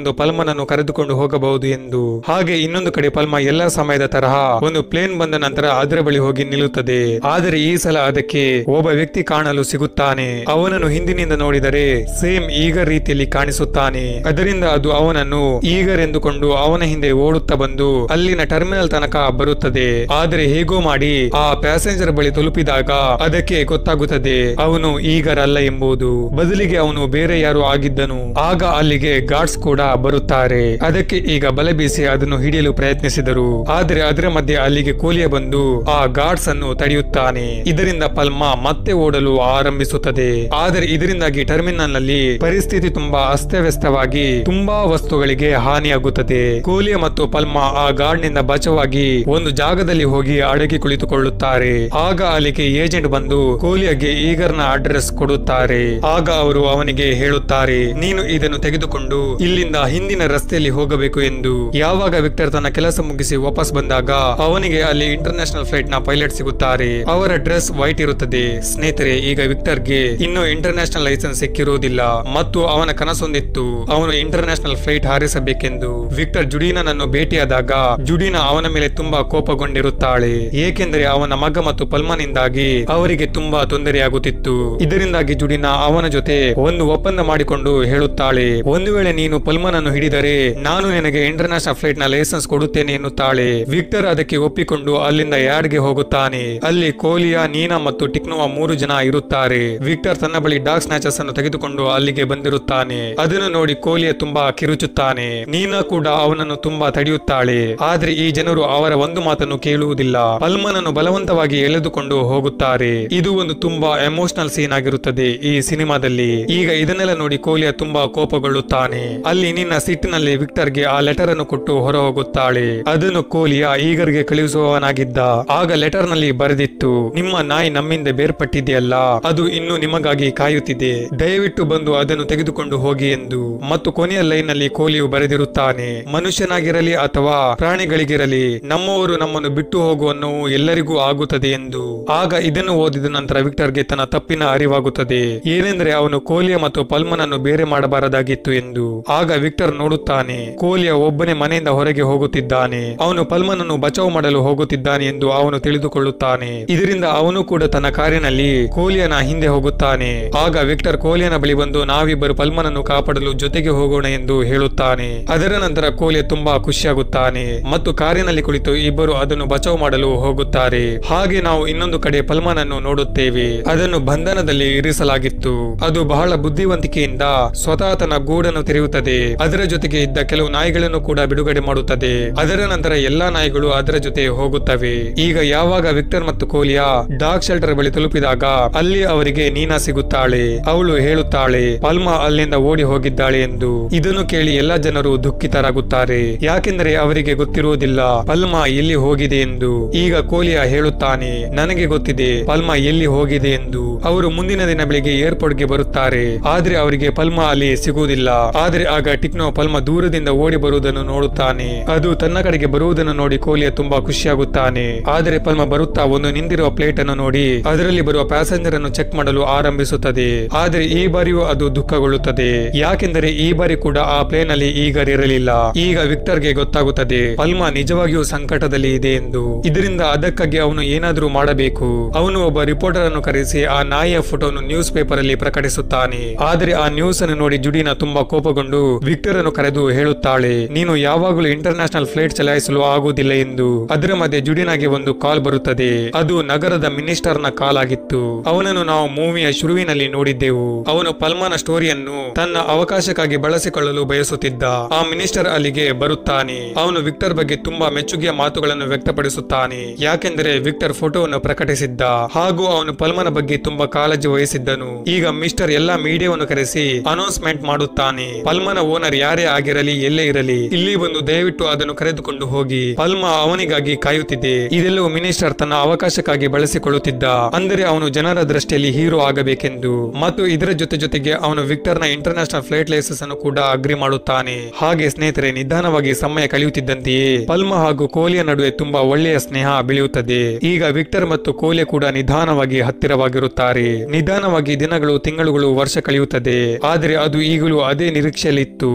ಬಂದು ಪಲ್ಮನನ್ನು ಕರೆದುಕೊಂಡು ಹೋಗಬಹುದು ಎಂದು ಹಾಗೆ ಇನ್ನೊಂದು ಕಡೆ ಪಲ್ಮ ಎಲ್ಲಾ ಸಮಯದ ತರಹ ಒಂದು ಪ್ಲೇನ್ ಬಂದ ನಂತರ ಅದರ ಬಳಿ ಹೋಗಿ ನಿಲ್ಲುತ್ತದೆ ಆದರೆ ಈ ಸಲ ಅದಕ್ಕೆ ಒಬ್ಬ ವ್ಯಕ್ತಿ ಕಾಣಲು ಸಿಗುತ್ತಾನೆ ಅವನನ್ನು ಹಿಂದಿನಿಂದ ನೋಡಿದರೆ ಸೇಮ್ ಈಗರ್ ರೀತಿಯಲ್ಲಿ ಕಾಣಿಸುತ್ತಾನೆ ಅದರಿಂದ ಅದು ಅವನನ್ನು ಈಗರ್ ಎಂದುಕೊಂಡು ಅವನ ಹಿಂದೆ ಓಡುತ್ತಾ ಬಂದು ಅಲ್ಲಿನ ಟರ್ಮಿನಲ್ ತನಕ ಬರುತ್ತದೆ ಆದರೆ ಹೇಗೋ ಮಾಡಿ ಆ ಪ್ಯಾಸೆಂಜರ್ ಬಳಿ ತಲುಪಿದಾಗ ಅದಕ್ಕೆ ಗೊತ್ತಾಗುತ್ತದೆ ಅವನು ಈಗರ್ ಅಲ್ಲ ಎಂಬುದು ಬದಲಿಗೆ ಅವನು ಬೇರೆ ಯಾರು ಆಗಿದ್ದನು ಆಗ ಅಲ್ಲಿಗೆ ಗಾರ್ಡ್ಸ್ ಕೂಡ ಬರುತ್ತಾರೆ ಅದಕ್ಕೆ ಈಗ ಬಲೆ ಬೀಸಿ ಅದನ್ನು ಹಿಡಿಯಲು ಪ್ರಯತ್ನಿಸಿದರು ಆದರೆ ಅದರ ಮಧ್ಯೆ ಅಲ್ಲಿಗೆ ಕೋಲಿಯ ಬಂದು ಆ ಗಾರ್ಡ್ಸ್ ಅನ್ನು ತಡೆಯುತ್ತಾನೆ ಇದರಿಂದ ಪಲ್ಮಾ ಮತ್ತೆ ಓಡಲು ಆರಂಭಿಸುತ್ತದೆ ಆದರೆ ಇದರಿಂದಾಗಿ ಟರ್ಮಿನಲ್ ನಲ್ಲಿ ಪರಿಸ್ಥಿತಿ ತುಂಬಾ ಅಸ್ತವ್ಯಸ್ತವಾಗಿ ತುಂಬಾ ವಸ್ತುಗಳಿಗೆ ಹಾನಿಯಾಗುತ್ತದೆ ಕೋಲಿಯ ಮತ್ತು ಪಲ್ಮಾ ಆ ಗಾರ್ಡ್ ನಿಂದ ಬಚಾವಾಗಿ ಒಂದು ಜಾಗದಲ್ಲಿ ಹೋಗಿ ಅಡಗಿ ಕುಳಿತುಕೊಳ್ಳುತ್ತಾರೆ ಆಗ ಅಲ್ಲಿಗೆ ಏಜೆಂಟ್ ಬಂದು ಕೋಲಿಯಗೆ ಈಗರ್ನ ಅಡ್ರೆಸ್ ಕೊಡುತ್ತಾರೆ ಆಗ ಅವರು ಅವನಿಗೆ ಹೇಳುತ್ತಾರೆ ನೀನು ಇದನ್ನು ತೆಗೆದುಕೊಂಡು ಇಲ್ಲಿಂದ ಹಿಂದಿನ ರಸ್ತೆಯಲ್ಲಿ ಹೋಗಬೇಕು ಎಂದು ಯಾವಾಗ ವಿಕ್ಟರ್ ತನ್ನ ಕೆಲಸ ಮುಗಿಸಿ ವಾಪಸ್ ಬಂದಾಗ ಅವನಿಗೆ ಅಲ್ಲಿ ಇಂಟರ್ನ್ಯಾಷನಲ್ ಫ್ಲೈಟ್ ನ ಪೈಲಟ್ ಸಿಗುತ್ತಾರೆ ಅವರ ಡ್ರೆಸ್ ವೈಟ್ ಇರುತ್ತದೆ ಸ್ನೇಹಿತರೆ ಈಗ ವಿಕ್ಟರ್ಗೆ ಇನ್ನು ಇಂಟರ್ನ್ಯಾಷನಲ್ ಲೈಸೆನ್ಸ್ ಸಿಕ್ಕಿರುವುದಿಲ್ಲ ಮತ್ತು ಅವನ ಕನಸೊಂದಿತ್ತು ಅವನು ಇಂಟರ್ನ್ಯಾಷನಲ್ ಫ್ಲೈಟ್ ಹಾರಿಸಬೇಕೆಂದು ವಿಕ್ಟರ್ ಜುಡೀನನನ್ನು ಭೇಟಿಯಾದಾಗ ಜುಡೀನ ಅವನ ಮೇಲೆ ತುಂಬಾ ಕೋಪಗೊಂಡಿರುತ್ತಾಳೆ ಏಕೆಂದರೆ ಅವನ ಮಗ ಮತ್ತು ಪಲ್ಮನಿಂದಾಗಿ ಅವರಿಗೆ ತುಂಬಾ ತೊಂದರೆಯಾಗುತ್ತಿತ್ತು ಇದರಿಂದಾಗಿ ಜುಡಿನ ಅವನ ಜೊತೆ ಒಂದು ಒಪ್ಪಂದ ಮಾಡಿಕೊಂಡು ಹೇಳುತ್ತಾಳೆ ಒಂದು ವೇಳೆ ನೀನು ಪಲ್ಮನನ್ನು ಹಿಡಿದರೆ ನಾನು ನಿನಗೆ ಇಂಟರ್ನ್ಯಾಷನಲ್ ಫ್ಲೈಟ್ ನ ಲೈಸೆನ್ಸ್ ಕೊಡುತ್ತೇನೆ ಎನ್ನುತ್ತಾಳೆ ವಿಕ್ಟರ್ ಅದಕ್ಕೆ ಒಪ್ಪಿಕೊಂಡು ಅಲ್ಲಿಂದ ಯಾರ್ಡ್ಗೆ ಹೋಗುತ್ತಾನೆ ಅಲ್ಲಿ ಕೋಲಿಯಾ ನೀನಾ ಮತ್ತು ಟಿಕ್ನೋವಾ ಮೂರು ಜನ ಇರುತ್ತಾರೆ ವಿಕ್ಟರ್ ತನ್ನ ಬಳಿ ಡಾಗ್ ಸ್ನ್ಯಾಚರ್ಸ್ ಅನ್ನು ತೆಗೆದುಕೊಂಡು ಅಲ್ಲಿಗೆ ಬಂದಿರುತ್ತಾನೆ ಅದನ್ನು ನೋಡಿ ಕೋಲಿಯ ತುಂಬಾ ಕಿರುಚುತ್ತಾನೆ ನೀನಾ ಕೂಡ ಅವನನ್ನು ತುಂಬಾ ತಡೆಯುತ್ತಾಳೆ ಆದ್ರೆ ಈ ಜನರು ಅವರ ಒಂದು ಮಾತನ್ನು ಕೇಳುವುದಿಲ್ಲ ಪಲ್ಮನನ್ನು ಬಲವಂತವಾಗಿ ಎಳೆದುಕೊಂಡು ಹೋಗುತ್ತಾರೆ ಇದು ಒಂದು ತುಂಬಾ ಎಮೋಷನಲ್ ಸೀನ್ ಆಗಿರುತ್ತದೆ ಈ ಸಿನಿಮಾದಲ್ಲಿ ಈಗ ಇದನ್ನೆಲ್ಲ ನೋಡಿ ಕೋಲಿಯ ತುಂಬಾ ಕೋಪಗೊಳ್ಳುತ್ತಾನೆ ಅಲ್ಲಿ ನಿನ್ನ ಸಿಟ್ಟಿನಲ್ಲಿ ವಿಕ್ಟರ್ಗೆ ಆ ಲೆಟರ್ ಅನ್ನು ಕೊಟ್ಟು ಹೊರ ಹೋಗುತ್ತಾಳೆ ಅದನ್ನು ಕೋಲಿಯ ಈಗರ್ಗೆ ಕಳುಹಿಸುವವನಾಗಿದ್ದ ಆಗ ಲೆಟರ್ ನಲ್ಲಿ ಬರೆದಿತ್ತು ನಿಮ್ಮ ನಾಯಿ ನಮ್ಮಿಂದ ಬೇರ್ಪಟ್ಟಿದೆಯಲ್ಲ ಅದು ಇನ್ನು ನಿಮಗಾಗಿ ಕಾಯುತ್ತಿದೆ ದಯವಿಟ್ಟು ಬಂದು ಅದನ್ನು ತೆಗೆದುಕೊಂಡು ಹೋಗಿ ಎಂದು ಮತ್ತು ಕೊನೆಯ ಲೈನ್ ನಲ್ಲಿ ಕೋಲಿಯು ಬರೆದಿರುತ್ತಾನೆ ಮನುಷ್ಯನಾಗಿರಲಿ ಅಥವಾ ಪ್ರಾಣಿಗಳಿಗಿರಲಿ ನಮ್ಮವರು ನಮ್ಮನ್ನು ಬಿಟ್ಟು ಹೋಗುವ ನೋವು ಎಲ್ಲರಿಗೂ ಆಗುತ್ತದೆ ಎಂದು ಆಗ ಇದನ್ನು ಓದಿದ ನಂತರ ವಿಕ್ಟರ್ಗೆ ತನ್ನ ತಪ್ಪಿನ ಅರಿವಾಗುತ್ತದೆ ಏನೆಂದ್ರೆ ಅವನು ಕೋಲಿಯ ಮತ್ತು ಪಲ್ಮನನ್ನು ಬೇರೆ ಮಾಡಬಾರದಾಗಿತ್ತು ಎಂದು ಆಗ ವಿಕ್ಟರ್ ನೋಡುತ್ತಾನೆ ಕೋಲಿಯ ಒಬ್ಬನೇ ಮನೆಯಿಂದ ಹೊರಗೆ ಹೋಗುತ್ತಿದ್ದಾನೆ ಅವನು ಪಲ್ಮನನ್ನು ಬಚಾವ್ ಮಾಡಲು ಹೋಗುತ್ತಿದ್ದಾನೆ ಎಂದು ಅವನು ತಿಳಿದುಕೊಳ್ಳುತ್ತಾನೆ ಇದರಿಂದ ಅವನು ಕೂಡ ತನ್ನ ಕಾರಿನಲ್ಲಿ ಕೋಲಿಯನ ಹಿಂದೆ ಹೋಗುತ್ತಾನೆ ಆಗ ವಿಕ್ಟರ್ ಕೋಲಿಯನ ಬಳಿ ಬಂದು ನಾವಿಬ್ಬರು ಪಲ್ಮನನ್ನು ಕಾಪಾಡಲು ಜೊತೆಗೆ ಹೋಗೋಣ ಎಂದು ಹೇಳುತ್ತಾನೆ ಅದರ ನಂತರ ಕೋಲಿಯ ತುಂಬಾ ಖುಷಿಯಾಗುತ್ತಾನೆ ಮತ್ತು ಕಾರಿನಲ್ಲಿ ಕುಳಿತು ಇಬ್ಬರು ಅದನ್ನು ಬಚಾವ್ ಮಾಡಲು ಹೋಗುತ್ತಾರೆ ಹಾಗೆ ನಾವು ಇನ್ನೊಂದು ಕಡೆ ಪಲ್ಮನನ್ನು ನೋಡುತ್ತೇವೆ ಅದನ್ನು ಬಂಧನದಲ್ಲಿ ಇರಿಸಲಾಗಿತ್ತು ಅದು ಬಹಳ ಬುದ್ಧಿವಂತಿಕೆಯಿಂದ ಸ್ವತಃ ತನ್ನ ಗೂಡನ್ನು ತೆರೆಯುತ್ತದೆ ಅದರ ಜೊತೆಗೆ ಇದ್ದ ಕೆಲವು ನಾಯಿಗಳನ್ನು ಕೂಡ ಬಿಡುಗಡೆ ಮಾಡುತ್ತದೆ ಅದರ ನಂತರ ಎಲ್ಲಾ ನಾಯಿಗಳು ಅದರ ಜೊತೆ ಹೋಗುತ್ತವೆ ಈಗ ಯಾವಾಗ ವಿಕ್ಟರ್ ಮತ್ತು ಕೋಲಿಯಾ ಡಾಗ್ ಶೆಲ್ಟರ್ ಬಳಿ ತಲುಪಿದಾಗ ಅಲ್ಲಿ ಅವರಿಗೆ ನೀನಾ ಸಿಗುತ್ತಾಳೆ ಅವಳು ಹೇಳುತ್ತಾಳೆ ಪಲ್ಮಾ ಅಲ್ಲಿಂದ ಓಡಿ ಹೋಗಿದ್ದಾಳೆ ಎಂದು ಇದನ್ನು ಕೇಳಿ ಎಲ್ಲಾ ಜನರು ದುಃಖಿತರಾಗುತ್ತಾರೆ ಯಾಕೆಂದರೆ ಅವರಿಗೆ ಗೊತ್ತಿರುವುದಿಲ್ಲ ಪಲ್ಮಾ ಎಲ್ಲಿ ಹೋಗಿದೆ ಎಂದು ಈಗ ಕೋಲಿಯಾ ಹೇಳುತ್ತಾನೆ ನನಗೆ ಗೊತ್ತಿದೆ ಪಲ್ಮಾ ಎಲ್ಲಿ ಹೋಗಿದೆ ಎಂದು ಅವರು ಮುಂದಿನ ದಿನ ಬೆಳಿಗ್ಗೆ ಏರ್ಪೋರ್ಟ್ ಗೆ ಬರುತ್ತಾರೆ ಆದ್ರೆ ಅವರಿಗೆ ಪಲ್ಮಾ ಅಲ್ಲಿ ಸಿಗುವುದಿಲ್ಲ ಆದ್ರೆ ಆಗ ಟಿಕ್ನೋ ಪಲ್ಮಾ ದೂರದಿಂದ ಓಡಿ ಬರುವುದನ್ನು ನೋಡುತ್ತಾನೆ ಅದು ತನ್ನ ಕಡೆಗೆ ಬರುವುದನ್ನು ನೋಡಿ ಕೋಲಿಯ ತುಂಬಾ ಖುಷಿಯಾಗುತ್ತಾನೆ ಆದರೆ ಪಲ್ಮಾ ಬರುತ್ತಾ ಒಂದು ನಿಂತಿರುವ ಪ್ಲೇಟ್ ಅನ್ನು ನೋಡಿ ಅದರಲ್ಲಿ ಬರುವ ಪ್ಯಾಸೆಂಜರ್ ಅನ್ನು ಚೆಕ್ ಮಾಡಲು ಆರಂಭಿಸುತ್ತದೆ ಆದರೆ ಈ ಬಾರಿಯೂ ಅದು ದುಃಖಗೊಳ್ಳುತ್ತದೆ ಯಾಕೆಂದರೆ ಈ ಬಾರಿ ಕೂಡ ಆ ಪ್ಲೇನ್ ಅಲ್ಲಿ ಈಗ ಇರಲಿಲ್ಲ ಈಗ ವಿಕ್ಟರ್ಗೆ ಗೊತ್ತಾಗುತ್ತದೆ ಪಲ್ಮಾ ನಿಜವಾಗಿಯೂ ಸಂಕಟದಲ್ಲಿ ಇದೆ ಎಂದು ಇದರಿಂದ ಅದಕ್ಕಾಗಿ ಅವನು ಏನಾದರೂ ಮಾಡಬೇಕು ಅವನು ಒಬ್ಬ ರಿಪೋರ್ಟರ್ ಅನ್ನು ಕರೆಸಿ ಆ ನಾಯಿಯ ಫೋಟೋನು ನ್ಯೂಸ್ ಪೇಪರ್ ಅಲ್ಲಿ ಪ್ರಕಟಿಸುತ್ತಾನೆ ಆದರೆ ಆ ನ್ಯೂಸ್ ಅನ್ನು ನೋಡಿ ಜುಡಿನ ತುಂಬಾ ಕೋಪಗೊಂಡು ವಿಕ್ಟರ್ ಅನ್ನು ಕರೆದು ಹೇಳುತ್ತಾಳೆ ನೀನು ಯಾವಾಗಲೂ ಇಂಟರ್ನ್ಯಾಷನಲ್ ಫ್ಲೈಟ್ ಚಲಾಯಿಸಲು ಆಗುವುದಿಲ್ಲ ಎಂದು ಅದರ ಮಧ್ಯೆ ಜುಡಿನಾಗೆ ಒಂದು ಕಾಲ್ ಬರುತ್ತದೆ ಅದು ನಗರದ ಮಿನಿಸ್ಟರ್ ನ ಕಾಲ್ ಆಗಿತ್ತು ಅವನನ್ನು ನಾವು ಮೂವಿಯ ಶುರುವಿನಲ್ಲಿ ನೋಡಿದ್ದೆವು ಅವನು ಪಲ್ಮಾನ ಸ್ಟೋರಿಯನ್ನು ತನ್ನ ಅವಕಾಶಕ್ಕಾಗಿ ಬಳಸಿಕೊಳ್ಳಲು ಬಯಸುತ್ತಿದ್ದ ಆ ಮಿನಿಸ್ಟರ್ ಅಲ್ಲಿಗೆ ಬರುತ್ತಾನೆ ಅವನು ವಿಕ್ಟರ್ ಬಗ್ಗೆ ತುಂಬಾ ಮೆಚ್ಚುಗೆಯ ಮಾತುಗಳನ್ನು ವ್ಯಕ್ತಪಡಿಸುತ್ತಾನೆ ಯಾಕೆಂದರೆ ವಿಕ್ಟರ್ ಫೋಟೋವನ್ನು ಪ್ರಕಟಿಸಿದ್ದ ಹಾಗೂ ಅವನು ಪಲ್ಮನ ಬಗ್ಗೆ ತುಂಬಾ ಕಾಳಜಿ ವಹಿಸಿದ್ದನು ಈಗ ಮಿಸ್ಟರ್ ಎಲ್ಲಾ ಮೀಡಿಯಾವನ್ನು ಕರೆಸಿ ಅನೌನ್ಸ್ಮೆಂಟ್ ಮಾಡುತ್ತಾನೆ ಪಲ್ಮನ ಓನರ್ ಯಾರೇ ಆಗಿರಲಿ ಎಲ್ಲೇ ಇರಲಿ ಇಲ್ಲಿ ಬಂದು ದಯವಿಟ್ಟು ಅದನ್ನು ಕರೆದುಕೊಂಡು ಹೋಗಿ ಪಲ್ಮ ಅವನಿಗಾಗಿ ಕಾಯುತ್ತಿದೆ ಇದೆಲ್ಲವೂ ಮಿನಿಸ್ಟರ್ ತನ್ನ ಅವಕಾಶಕ್ಕಾಗಿ ಬಳಸಿಕೊಳ್ಳುತ್ತಿದ್ದ ಅಂದರೆ ಅವನು ಜನರ ದೃಷ್ಟಿಯಲ್ಲಿ ಹೀರೋ ಆಗಬೇಕೆಂದು ಮತ್ತು ಇದರ ಜೊತೆ ಜೊತೆಗೆ ಅವನು ವಿಕ್ಟರ್ ನ ಇಂಟರ್ನ್ಯಾಷನಲ್ ಫ್ಲೈಟ್ ಲೈಸೆನ್ಸ್ ಅನ್ನು ಕೂಡ ಅಗ್ರಿ ಮಾಡುತ್ತಾನೆ ಹಾಗೆ ಸ್ನೇಹಿತರೆ ನಿಧಾನವಾಗಿ ಸಮಯ ಕಳೆಯುತ್ತಿದ್ದಂತೆಯೇ ಪಲ್ಮ ಹಾಗೂ ಕೋಲಿಯ ನಡುವೆ ತುಂಬಾ ಒಳ್ಳೆಯ ಸ್ನೇಹ ಬೆಳೆಯುತ್ತದೆ ಈಗ ವಿಕ್ಟರ್ ಮತ್ತು ಕೋಲಿಯ ಕೂಡ ನಿಧಾನವಾಗಿ ಹತ್ತಿರವಾಗಿರುತ್ತಾರೆ ನಿಧಾನವಾಗಿ ದಿನಗಳು ತಿಂಗಳುಗಳು ವರ್ಷ ಕಳೆಯುತ್ತದೆ ಆದರೆ ಅದು ಈಗಲೂ ಅದೇ ನಿರೀಕ್ಷೆಯಲ್ಲಿತ್ತು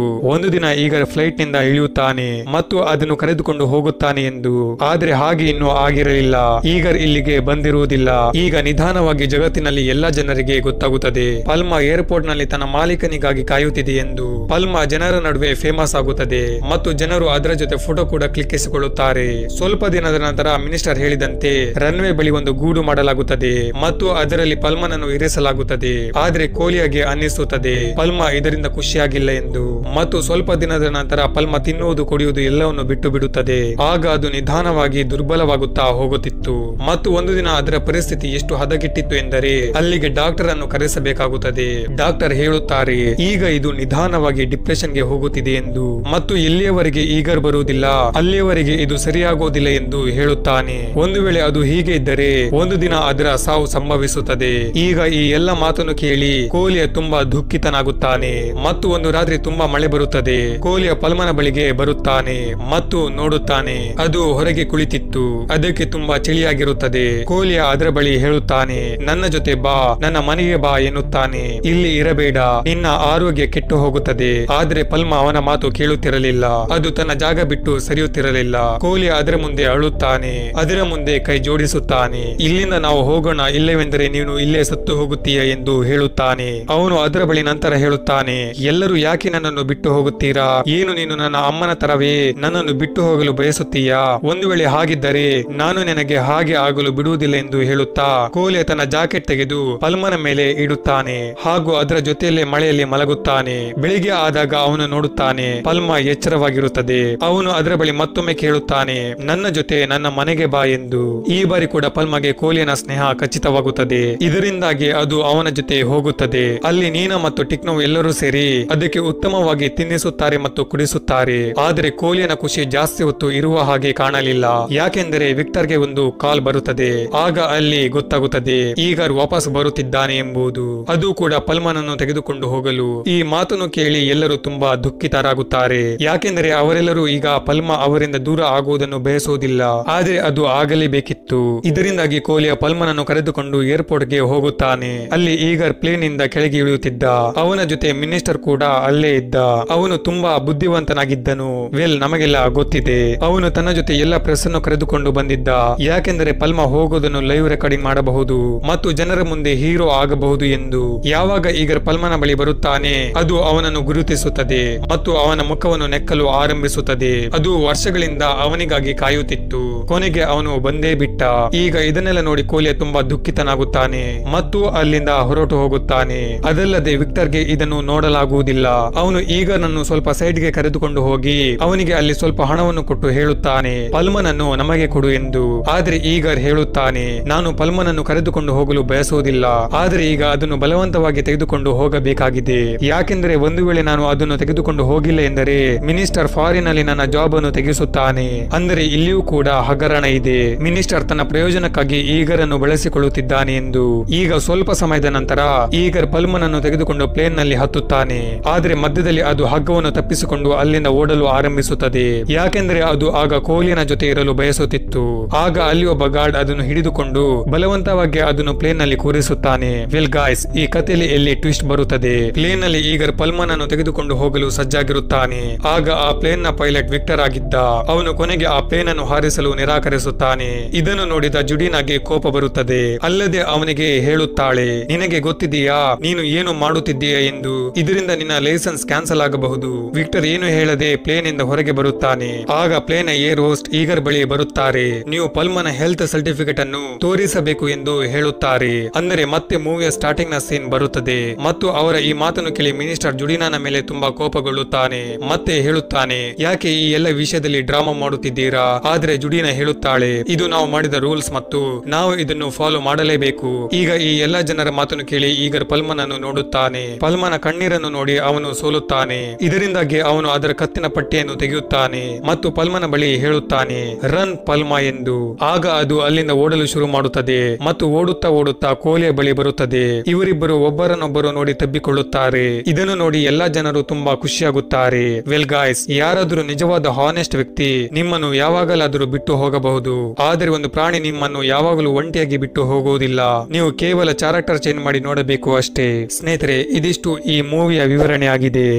ಒಂದು ದಿನ ಈಗ ಫ್ಲೈಟ್ ನಿಂದ ಇಳಿಯುತ್ತಾನೆ ಮತ್ತು ಅದನ್ನು ಕರೆದುಕೊಂಡು ಹೋಗುತ್ತಾನೆ ಎಂದು ಆದ್ರೆ ಹಾಗೆ ಇನ್ನೂ ಆಗಿರಲಿಲ್ಲ ಈಗರ್ ಇಲ್ಲಿಗೆ ಬಂದಿರುವುದಿಲ್ಲ ಈಗ ನಿಧಾನವಾಗಿ ಜಗತ್ತಿನಲ್ಲಿ ಎಲ್ಲಾ ಜನರಿಗೆ ಗೊತ್ತಾಗುತ್ತದೆ ಪಲ್ಮಾ ಏರ್ಪೋರ್ಟ್ ನಲ್ಲಿ ತನ್ನ ಮಾಲೀಕನಿಗಾಗಿ ಕಾಯುತ್ತಿದೆ ಎಂದು ಪಲ್ಮಾ ಜನರ ನಡುವೆ ಫೇಮಸ್ ಆಗುತ್ತದೆ ಮತ್ತು ಜನರು ಅದರ ಜೊತೆ ಫೋಟೋ ಕೂಡ ಕ್ಲಿಕ್ಕಿಸಿಕೊಳ್ಳುತ್ತಾರೆ ಸ್ವಲ್ಪ ದಿನದ ನಂತರ ಮಿನಿಸ್ಟರ್ ಹೇಳಿದಂತೆ ರನ್ವೇ ಬಳಿ ಒಂದು ಗೂಡು ಮಾಡಲಾಗುತ್ತದೆ ಮತ್ತು ಅದರಲ್ಲಿ ಪಲ್ಮನನ್ನು ಇರಿಸಲಾಗುತ್ತದೆ ಆದ್ರೆ ಕೋಲಿಯಾಗೆ ಅನ್ನಿಸುತ್ತದೆ ಪಲ್ಮಾ ಇದರಿಂದ ಖುಷಿಯಾಗಿಲ್ಲ ಎಂದು ಮತ್ತು ಸ್ವಲ್ಪ ದಿನದ ನಂತರ ಪಲ್ಮಾ ತಿನ್ನುವುದು ಕುಡಿಯುವುದು ಎಲ್ಲವನ್ನು ಬಿಟ್ಟು ಬಿಡುತ್ತದೆ ಆಗ ಅದು ನಿಧಾನವಾಗಿ ದುರ್ಬಲವಾಗುತ್ತಾ ಹೋಗುತ್ತಿತ್ತು ಮತ್ತು ಒಂದು ದಿನ ಅದರ ಪರಿಸ್ಥಿತಿ ಎಷ್ಟು ಹದಗೆಟ್ಟಿತ್ತು ಎಂದರೆ ಅಲ್ಲಿಗೆ ಡಾಕ್ಟರ್ ಅನ್ನು ಕರೆಸಬೇಕಾಗುತ್ತದೆ ಡಾಕ್ಟರ್ ಹೇಳುತ್ತಾರೆ ಈಗ ಇದು ನಿಧಾನವಾಗಿ ಡಿಪ್ರೆಷನ್ಗೆ ಹೋಗುತ್ತಿದೆ ಎಂದು ಮತ್ತು ಎಲ್ಲಿಯವರೆಗೆ ಈಗರ್ ಬರುವುದಿಲ್ಲ ಅಲ್ಲಿಯವರೆಗೆ ಇದು ಸರಿಯಾಗುವುದಿಲ್ಲ ಎಂದು ಹೇಳುತ್ತಾನೆ ಒಂದು ವೇಳೆ ಅದು ಹೀಗೆ ಇದ್ದರೆ ಒಂದು ದಿನ ಅದರ ಸಾವು ಸಂಭವಿಸುತ್ತದೆ ಈಗ ಈ ಎಲ್ಲ ಮಾತನ್ನು ಕೇಳಿ ಕೋಲಿಯ ತುಂಬಾ ದುಃಖಿತನಾಗುತ್ತಾನೆ ಮತ್ತು ಒಂದು ರಾತ್ರಿ ತುಂಬಾ ಮಳೆ ಬರುತ್ತದೆ ಕೋಲಿಯ ಪಲ್ಮನ ಬಳಿಗೆ ಬರುತ್ತಾನೆ ಮತ್ತು ನೋಡುತ್ತಾನೆ ಅದು ಹೊರಗೆ ಕುಳಿತಿತ್ತು ಅದಕ್ಕೆ ತುಂಬಾ ಚಳಿಯಾಗಿರುತ್ತದೆ ಕೋಲಿಯ ಅದರ ಬಳಿ ಹೇಳುತ್ತಾನೆ ನನ್ನ ಜೊತೆ ಬಾ ನನ್ನ ಮನೆಗೆ ಬಾ ಎನ್ನುತ್ತಾನೆ ಇಲ್ಲಿ ಇರಬೇಡ ನಿನ್ನ ಆರೋಗ್ಯ ಕೆಟ್ಟು ಹೋಗುತ್ತದೆ ಆದ್ರೆ ಪಲ್ಮ ಅವನ ಮಾತು ಕೇಳುತ್ತಿರಲಿಲ್ಲ ಅದು ತನ್ನ ಜಾಗ ಬಿಟ್ಟು ಸರಿಯುತ್ತಿರಲಿಲ್ಲ ಕೋಲಿ ಅದರ ಮುಂದೆ ಅಳುತ್ತಾನೆ ಅದರ ಮುಂದೆ ಕೈ ಜೋಡಿಸುತ್ತಾನೆ ಇಲ್ಲಿಂದ ನಾವು ಹೋಗೋಣ ಇಲ್ಲವೆಂದರೆ ನೀನು ಇಲ್ಲೇ ಸತ್ತು ಹೋಗುತ್ತೀಯ ಎಂದು ಹೇಳುತ್ತಾನೆ ಅವನು ಅದರ ಬಳಿ ನಂತರ ಹೇಳುತ್ತಾನೆ ಎಲ್ಲರೂ ಯಾಕೆ ನನ್ನನ್ನು ಬಿಟ್ಟು ಹೋಗುತ್ತೀರಾ ಏನು ನೀನು ನನ್ನ ಅಮ್ಮನ ತರವೇ ನನ್ನನ್ನು ಬಿಟ್ಟು ಹೋಗಲು ಬಯಸುತ್ತೀಯಾ ಒಂದು ವೇಳೆ ಹಾಗಿದ್ದರೆ ನಾನು ನಿನಗೆ ಹಾಗೆ ಆಗಲು ಬಿಡುವುದಿಲ್ಲ ಎಂದು ಹೇಳುತ್ತಾ ಕೋಲೆ ತನ್ನ ಜಾಕೆಟ್ ತೆಗೆದು ಪಲ್ಮನ ಮೇಲೆ ಇಡುತ್ತಾನೆ ಹಾಗೂ ಅದರ ಜೊತೆಯಲ್ಲೇ ಮಳೆಯಲ್ಲಿ ಮಲಗುತ್ತಾನೆ ಬೆಳಿಗ್ಗೆ ಆದಾಗ ಅವನು ನೋಡುತ್ತಾನೆ ಪಲ್ಮ ಎಚ್ಚರವಾಗಿರುತ್ತದೆ ಅವನು ಅದರ ಬಳಿ ಮತ್ತೊಮ್ಮೆ ಕೇಳುತ್ತಾನೆ ನನ್ನ ಜೊತೆ ನನ್ನ ಮನೆಗೆ ಬಾ ಎಂದು ಈ ಬಾರಿ ಕೂಡ ಪಲ್ಮಗೆ ಕೋಲಿಯನ ಸ್ನೇಹ ಖಚಿತವಾಗುತ್ತದೆ ಇದರಿಂದಾಗಿ ಅದು ಅವನ ಜೊತೆ ಹೋಗುತ್ತದೆ ಅಲ್ಲಿ ನೀನಾ ಮತ್ತು ಟಿಕ್ನೋ ಎಲ್ಲರೂ ಸೇರಿ ಅದಕ್ಕೆ ಉತ್ತಮವಾಗಿ ತಿನ್ನಿಸುತ್ತಾರೆ ಮತ್ತು ಕುಡಿಸುತ್ತಾರೆ ಆದರೆ ಕೋಲಿಯನ ಖುಷಿ ಜಾಸ್ತಿ ಹೊತ್ತು ಇರುವ ಹಾಗೆ ಕಾಣಲಿಲ್ಲ ಯಾಕೆಂದರೆ ವಿಕ್ಟರ್ಗೆ ಒಂದು ಕಾಲ್ ಬರುತ್ತದೆ ಆಗ ಅಲ್ಲಿ ಗೊತ್ತಾಗುತ್ತದೆ ಈಗ ವಾಪಸ್ ಬರುತ್ತಿದ್ದಾನೆ ಎಂಬುದು ಅದು ಕೂಡ ಪಲ್ಮನನ್ನು ತೆಗೆದುಕೊಂಡು ಹೋಗಲು ಈ ಮಾತನ್ನು ಕೇಳಿ ಎಲ್ಲರೂ ತುಂಬಾ ದುಃಖಿತರಾಗುತ್ತಾರೆ ಯಾಕೆಂದರೆ ಅವರೆಲ್ಲರೂ ಈಗ ಪಲ್ಮ ಅವರಿಂದ ದೂರ ಆಗುವುದನ್ನು ಬಯಸುವುದಿಲ್ಲ ಆದ್ರೆ ಅದು ಆಗಲೇಬೇಕಿತ್ತು ಇದರಿಂದಾಗಿ ಕೋಲಿಯ ಪಲ್ಮನನ್ನು ಕರೆದುಕೊಂಡು ಏರ್ಪೋರ್ಟ್ ಗೆ ಹೋಗುತ್ತಾನೆ ಅಲ್ಲಿ ಈಗರ್ ಪ್ಲೇನ್ ಇಂದ ಕೆಳಗೆ ಇಳಿಯುತ್ತಿದ್ದ ಅವನ ಜೊತೆ ಮಿನಿಸ್ಟರ್ ಕೂಡ ಅಲ್ಲೇ ಇದ್ದ ಅವನು ತುಂಬಾ ಬುದ್ಧಿವಂತನಾಗಿದ್ದನು ವೆಲ್ ನಮಗೆಲ್ಲ ಗೊತ್ತಿದೆ ಅವನು ತನ್ನ ಜೊತೆ ಎಲ್ಲ ಪ್ರೆಸ್ ಅನ್ನು ಕರೆದುಕೊಂಡು ಬಂದಿದ್ದ ಯಾಕೆಂದರೆ ಪಲ್ಮ ಹೋಗೋದನ್ನು ಲೈವ್ ರೆಕಾರ್ಡಿಂಗ್ ಮಾಡಬಹುದು ಮತ್ತು ಜನರ ಮುಂದೆ ಹೀರೋ ಆಗಬಹುದು ಎಂದು ಯಾವಾಗ ಈಗರ್ ಪಲ್ಮನ ಬಳಿ ಬರುತ್ತಾನೆ ಅದು ಅವನನ್ನು ಗುರುತಿಸುತ್ತದೆ ಮತ್ತು ಅವನ ಮುಖವನ್ನು ನೆಕ್ಕಲು ಆರಂಭಿಸುತ್ತದೆ ಅದು ವರ್ಷಗಳಿಂದ ಅವನಿಗಾಗಿ ಕಾಯುತ್ತಿತ್ತು ಕೊನೆಗೆ ಅವನು ಬಂದೇ ಬಿಟ್ಟ ಈಗ ಇದನ್ನೆಲ್ಲ ನೋಡಿ ಕೋಲಿಯ ತುಂಬಾ ದುಃಖಿತನಾಗುತ್ತಾನೆ ಮತ್ತು ಅಲ್ಲಿಂದ ಹೊರಟು ಹೋಗುತ್ತಾನೆ ಅದಲ್ಲದೆ ವಿಕ್ಟರ್ಗೆ ಇದನ್ನು ನೋಡಲಾಗುವುದಿಲ್ಲ ಅವನು ಈಗ ನನ್ನ ಸ್ವಲ್ಪ ಸೈಡ್ಗೆ ಕರೆದುಕೊಂಡು ಹೋಗಿ ಅವನಿಗೆ ಅಲ್ಲಿ ಸ್ವಲ್ಪ ಹಣವನ್ನು ಕೊಟ್ಟು ಹೇಳುತ್ತಾನೆ ಪಲ್ಮನನ್ನು ನಮಗೆ ಕೊಡು ಎಂದು ಆದ್ರೆ ಈಗರ್ ಹೇಳುತ್ತಾನೆ ನಾನು ಪಲ್ಮನನ್ನು ಕರೆದುಕೊಂಡು ಹೋಗಲು ಬಯಸುವುದಿಲ್ಲ ಆದ್ರೆ ಈಗ ಅದನ್ನು ಬಲವಂತವಾಗಿ ತೆಗೆದುಕೊಂಡು ಹೋಗಬೇಕಾಗಿದೆ ಯಾಕೆಂದರೆ ಒಂದು ವೇಳೆ ನಾನು ಅದನ್ನು ತೆಗೆದುಕೊಂಡು ಹೋಗಿಲ್ಲ ಎಂದರೆ ಮಿನಿಸ್ಟರ್ ಫಾರಿನ್ ಅಲ್ಲಿ ನನ್ನ ಜಾಬ್ ಅನ್ನು ತೆಗೆಸುತ್ತಾನೆ ಅಂದರೆ ಇಲ್ಲಿಯೂ ಕೂಡ ಹಗರಣ ಇದೆ ಮಿನಿಸ್ಟರ್ ತನ್ನ ಪ್ರಯೋಜನಕ್ಕಾಗಿ ಈಗರನ್ನು ಬಳಸಿಕೊಳ್ಳುತ್ತಿದ್ದಾನೆ ಎಂದು ಈಗ ಸ್ವಲ್ಪ ಸಮಯದ ನಂತರ ಈಗರ್ ಪಲ್ಮನನ್ನು ತೆಗೆದುಕೊಂಡು ಪ್ಲೇನ್ ನಲ್ಲಿ ಹತ್ತುತ್ತಾನೆ ಆದ್ರೆ ಮಧ್ಯದಲ್ಲಿ ಅದು ಹಗ್ಗವನ್ನು ತಪ್ಪಿಸಿಕೊಂಡು ಅಲ್ಲಿಂದ ಓಡಲು ಆರಂಭಿಸುತ್ತದೆ ಯಾಕೆಂದರೆ ಅದು ಆಗ ಕೋಲಿಯನ ಜೊತೆ ಇರಲು ಬಯಸುತ್ತಿತ್ತು ಆಗ ಅಲ್ಲಿ ಒಬ್ಬ ಗಾರ್ಡ್ ಅದನ್ನು ಹಿಡಿದುಕೊಂಡು ಬಲವಂತವಾಗಿ ಅದನ್ನು ಪ್ಲೇನ್ ನಲ್ಲಿ ಕೂರಿಸುತ್ತಾನೆ ವೆಲ್ ಗಾಯ್ಸ್ ಈ ಕಥೆಯಲ್ಲಿ ಎಲ್ಲಿ ಟ್ವಿಸ್ಟ್ ಬರುತ್ತದೆ ಪ್ಲೇನ್ ನಲ್ಲಿ ಈಗರ್ ಪಲ್ಮನ್ ಅನ್ನು ತೆಗೆದುಕೊಂಡು ಹೋಗಲು ಸಜ್ಜಾಗಿರುತ್ತಾನೆ ಆಗ ಆ ಪ್ಲೇನ್ ನ ಪೈಲಟ್ ವಿಕ್ಟರ್ ಆಗಿದ್ದ ಅವನು ಕೊನೆಗೆ ಆ ಪ್ಲೇನ್ ಅನ್ನು ಹಾರಿಸಲು ನಿರಾಕರಿಸುತ್ತಾನೆ ಇದನ್ನು ನೋಡಿದ ಜುಡಿನಾಗೆ ಕೋಪ ಬರುತ್ತದೆ ಅಲ್ಲದೆ ಅವನಿಗೆ ಹೇಳುತ್ತಾಳೆ ನಿನಗೆ ಗೊತ್ತಿದೆಯಾ ನೀನು ಏನು ಮಾಡುತ್ತಿದ್ದೀಯ ಎಂದು ಇದರಿಂದ ನಿನ್ನ ಲೈಸೆನ್ಸ್ ಕ್ಯಾನ್ಸಲ್ ಆಗಬಹುದು ವಿಕ್ಟರ್ ಏನು ಹೇಳದೆ ಪ್ಲೇನ್ ಇಂದ ಹೊರಗೆ ಬರುತ್ತಾನೆ ಆಗ ಪ್ಲೇನ್ ಏರ್ ಹೋಸ್ಟ್ ಈಗರ್ ಬಳಿ ಬರುತ್ತಾರೆ ನೀವು ಪಲ್ಮನ ಹೆಲ್ತ್ ಸರ್ಟಿಫಿಕೇಟ್ ಅನ್ನು ತೋರಿಸಬೇಕು ಎಂದು ಹೇಳುತ್ತಾರೆ ಅಂದರೆ ಮತ್ತೆ ಮೂವಿಯ ಸ್ಟಾರ್ಟಿಂಗ್ ನ ಸೀನ್ ಬರುತ್ತದೆ ಮತ್ತು ಅವರ ಈ ಮಾತನ್ನು ಕೇಳಿ ಮಿನಿಸ್ಟರ್ ಜುಡಿನಾನ ಮೇಲೆ ತುಂಬಾ ಕೋಪಗೊಳ್ಳುತ್ತಾನೆ ಮತ್ತೆ ಹೇಳುತ್ತಾನೆ ಯಾಕೆ ಈ ಎಲ್ಲ ವಿಷಯದಲ್ಲಿ ಡ್ರಾಮಾ ಮಾಡುತ್ತಿದ್ದೀರಾ ಆದ್ರೆ ಜುಡಿನ ಹೇಳುತ್ತಾಳೆ ಇದು ನಾವು ಮಾಡಿದ ರೂಲ್ಸ್ ಮತ್ತು ನಾವು ಇದನ್ನು ಫಾಲೋ ಮಾಡಲೇಬೇಕು ಈಗ ಈ ಎಲ್ಲ ಜನರ ಮಾತನ್ನು ಕೇಳಿ ಈಗರ್ ಪಲ್ಮನ್ ಅನ್ನು ನೋಡುತ್ತಾನೆ ಪಲ್ಮನ ಕಣ್ಣೀರನ್ನು ನೋಡಿ ಅವನು ಸೋಲುತ್ತಾನೆ ಇದರಿಂದಾಗಿ ಅವನು ಅದರ ಕತ್ತಿನ ಪಟ್ಟಿಯನ್ನು ತೆಗೆಯುತ್ತಾನೆ ಮತ್ತು ಪಲ್ಮನ ಬಳಿ ಹೇಳುತ್ತಾನೆ ರನ್ ಪಲ್ಮ ಎಂದು ಆಗ ಅದು ಅಲ್ಲಿಂದ ಓಡಲು ಶುರು ಮಾಡುತ್ತದೆ ಮತ್ತು ಓಡುತ್ತಾ ಓಡುತ್ತಾ ಕೋಲಿಯ ಬಳಿ ಬರುತ್ತದೆ ಇವರಿಬ್ಬರು ಒಬ್ಬರನ್ನೊಬ್ಬರು ನೋಡಿ ತಬ್ಬಿಕೊಳ್ಳುತ್ತಾರೆ ಇದನ್ನು ನೋಡಿ ಎಲ್ಲಾ ಜನರು ತುಂಬಾ ಖುಷಿಯಾಗುತ್ತಾರೆ ವೆಲ್ ಗಾಯ್ಸ್ ಯಾರಾದರೂ ನಿಜವಾದ ಹಾನೆಸ್ಟ್ ವ್ಯಕ್ತಿ ನಿಮ್ಮನ್ನು ಯಾವಾಗಲಾದರೂ ಬಿಟ್ಟು ಹೋಗಬಹುದು ಆದರೆ ಒಂದು ಪ್ರಾಣಿ ನಿಮ್ಮನ್ನು ಯಾವಾಗಲೂ ಒಂಟಿಯಾಗಿ ಬಿಟ್ಟು ಹೋಗುವುದಿಲ್ಲ ನೀವು ಕೇವಲ ಕ್ಯಾರೆಕ್ಟರ್ ಚೇಂಜ್ ಮಾಡಿ ನೋಡಬೇಕು ಅಷ್ಟೇ ಸ್ನೇಹಿತರೆ ಇದಿಷ್ಟು ಈ ಮೂವಿಯ ವಿವರಣೆ ಆಗಿದೆ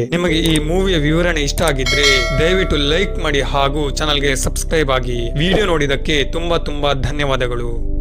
ನಿಮಗೆ ಈ ಮೂವಿಯ ವಿವರಣೆ ಇಷ್ಟ ಆಗಿದ್ರೆ ದಯವಿಟ್ಟು ಲೈಕ್ ಮಾಡಿ ಹಾಗೂ ಚಾನಲ್ಗೆ ಸಬ್ಸ್ಕ್ರೈಬ್ ಆಗಿ ವಿಡಿಯೋ ನೋಡಿದಕ್ಕೆ ತುಂಬಾ ತುಂಬಾ ಧನ್ಯವಾದಗಳು